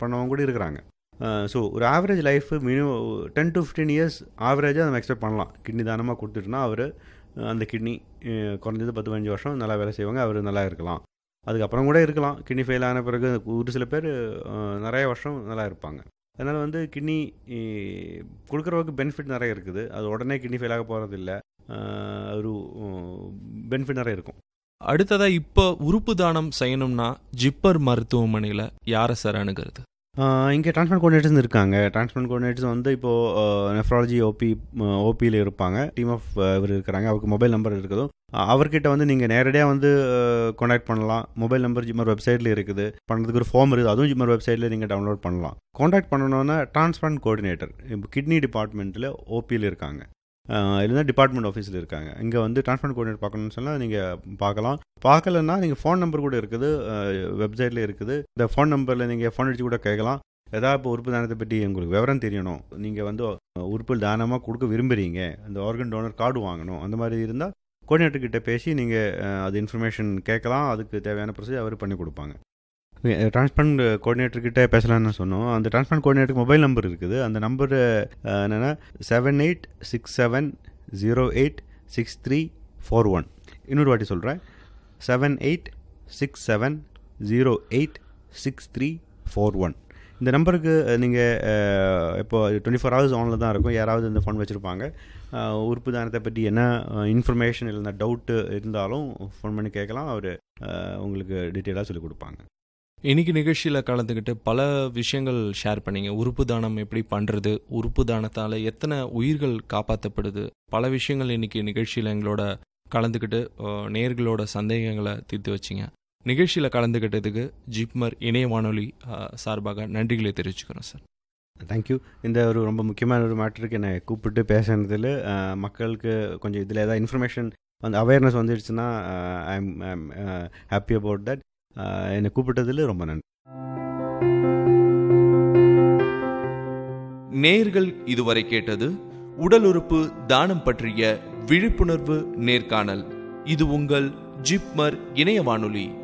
பண்ணவங்க கூட இருக்கிறாங்க ஸோ ஒரு average life minimum ten to fifteen years ஆவரேஜாக நம்ம எக்ஸ்பெக்ட் பண்ணலாம் கிட்னி தானமாக கொடுத்துட்டுனா அவர் அந்த கிட்னி குறைஞ்சது பத்து பதினஞ்சு வருஷம் நல்லா வேலை செய்வாங்க அவர் நல்லா இருக்கலாம் அதுக்கப்புறம் கூட இருக்கலாம் கிட்னி ஃபெயில் ஆன பிறகு ஒரு சில பேர் நிறைய வருஷம் நல்லா இருப்பாங்க அதனால் வந்து கிட்னி கொடுக்குறவருக்கு பெனிஃபிட் நிறைய இருக்குது அது உடனே கிட்னி ஃபெயில் ஆக போகிறது இல்லை ஒரு பெனிஃபிட் நிறைய இருக்கும் அடுத்ததா இப்போ உறுப்பு தானம் செய்யணும்னா ஜிப்பர் மருத்துவமனையில் யாரை சார் அணுகிறது இங்கே டிரான்ஸ்பிளான்ட் கோஆர்டினேட்டர்ஸ் இருக்காங்க டிரான்ஸ்பிளான்ட் கோஆர்டினேட்டர்ஸ் வந்து இப்போது நெஃப்ராலஜி ஓபி ஓபியில் இருப்பாங்க டீம் ஆஃப் இவர் இருக்கிறாங்க அவருக்கு மொபைல் நம்பர் இருக்குதோ அவர்கிட்ட வந்து நீங்கள் நேரடியாக வந்து காண்டாக்ட் பண்ணலாம் மொபைல் நம்பர் ஜிம்மர் வெப்சைட்டில் இருக்குது பண்ணுறதுக்கு ஒரு ஃபார்ம் இருக்குது அதுவும் ஜிம்மர் வெப்சைட்டில் நீங்கள் டவுன்லோட் பண்ணலாம் காண்டாக்ட் பண்ணணுன்னா டிரான்ஸ்பிளான்ட் கோஆர்டினேட்டர் இப்போ கிட்னி டிபார்ட்மெண்ட்டில் ஓபியில் இருக்காங்க இல்லைன்னா டிபார்ட்மெண்ட் ஆஃபீஸில் இருக்காங்க இங்கே வந்து டிரான்ஸ்பிளான்ட் கோஆர்டினேட் பார்க்கணும்னு சொன்னால் நீங்கள் பார்க்கலாம் பார்க்கலன்னா நீங்கள் ஃபோன் நம்பர் கூட இருக்குது வெப்சைட்டில் இருக்குது இந்த ஃபோன் நம்பரில் நீங்கள் ஃபோன் அடித்து கூட கேட்கலாம் ஏதாவது இப்போ உறுப்பு தானத்தை பற்றி உங்களுக்கு விவரம் தெரியணும் நீங்கள் வந்து உறுப்பு தானமாக கொடுக்க விரும்புகிறீங்க அந்த ஆர்கன் டோனர் கார்டு வாங்கணும் அந்த மாதிரி இருந்தால் கோஆர்டினேட்டர்கிட்ட பேசி நீங்கள் அது இன்ஃபர்மேஷன் கேட்கலாம் அதுக்கு தேவையான ப்ரொசீஜர் அவர் பண்ணி கொடுப்பாங்க டிரான்ஸ்பிளான்ட் கோஆர்டினேட்டர்கிட்ட பேசலாம்னு சொன்னோம் அந்த டிரான்ஸ்பிளான்ட் கோஆர்டினேட்டருக்கு மொபைல் நம்பர் இருக்குது அந்த நம்பர் என்னென்னா seven eight six seven zero eight six three four one இன்னொரு வாட்டி சொல்கிறேன் seven eight six seven zero eight six three four one இந்த நம்பருக்கு நீங்கள் இப்போ டுவெண்ட்டி ஃபோர் ஹவர்ஸ் ஆனில் தான் இருக்கும் யாராவது இந்த ஃபோன் வச்சுருப்பாங்க உறுப்பு தானத்தை பற்றி என்ன இன்ஃபர்மேஷன் இல்லைனா டவுட்டு இருந்தாலும் ஃபோன் பண்ணி கேட்கலாம் அவர் உங்களுக்கு டீட்டெயிலாக சொல்லிக் கொடுப்பாங்க இன்னைக்கு நிகழ்ச்சியில் கலந்துக்கிட்டு பல விஷயங்கள் ஷேர் பண்ணீங்க உறுப்பு தானம் எப்படி பண்ணுறது உறுப்பு தானத்தால் எத்தனை உயிர்கள் காப்பாற்றப்படுது பல விஷயங்கள் இன்னைக்கு நிகழ்ச்சியில் எங்களோட கலந்துக்கிட்டு நேர்களோட சந்தேகங்களை தீர்த்து வச்சிங்க நிகழ்ச்சியில் கலந்துக்கிட்டதுக்கு ஜிப்மர் இணைய வானொலி சார்பாக நன்றிகளை தெரிவிச்சுக்கிறோம் சார் தேங்க்யூ இந்த ஒரு ரொம்ப முக்கியமான ஒரு மேட்டருக்கு என்னை கூப்பிட்டு பேசுனதில் மக்களுக்கு கொஞ்சம் இதில் ஏதாவது இன்ஃபர்மேஷன் வந்து அவேர்னஸ் வந்துடுச்சுன்னா I am happy about that என்னை கூப்பிட்டதில் ரொம்ப நன்றி நேர்கள் இதுவரை கேட்டது உடல் உறுப்பு தானம் பற்றிய விழிப்புணர்வு நேர்காணல் இது உங்கள் ஜிப்மர் இணைய வானொலி